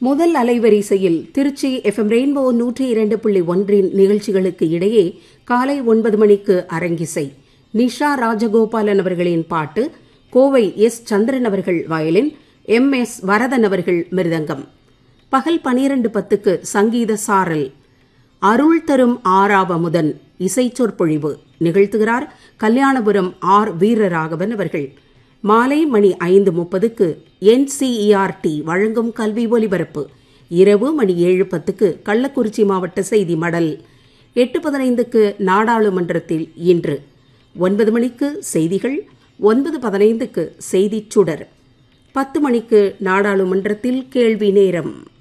முதல் அலைவரிசையில் Trichy FM rainbow நூற்றி இரண்டு புள்ளி ஒன்றின் நிகழ்ச்சிகளுக்கு இடையே காலை ஒன்பது மணிக்கு அரங்கிசை நிஷா ராஜகோபாலன் அவர்களின் பாட்டு கோவை எஸ் சந்திரன் அவர்கள் வயலின் எம் எஸ் வரதன் அவர்கள் மிருதங்கம் பகல் பனிரெண்டு பத்துக்கு சங்கீத சாரல் அருள் தரும் ஆறாவமுதன் இசைச்சொற்பொழிவு நிகழ்த்துகிறார் கல்யாணபுரம் ஆர் வீரராகவன் அவர்கள் மாலை மணி ஐந்து முப்பதுக்கு என்சிஇஆர்டி வழங்கும் கல்வி ஒலிபரப்பு இரவு மணி ஏழு பத்துக்கு கள்ளக்குறிச்சி மாவட்ட செய்தி மடல் எட்டு பதினைந்துக்கு நாடாளுமன்றத்தில் இன்று ஒன்பது மணிக்கு செய்திகள் ஒன்பது பதினைந்துக்கு செய்திச் சுடர் பத்து மணிக்கு நாடாளுமன்றத்தில் கேள்வி நேரம்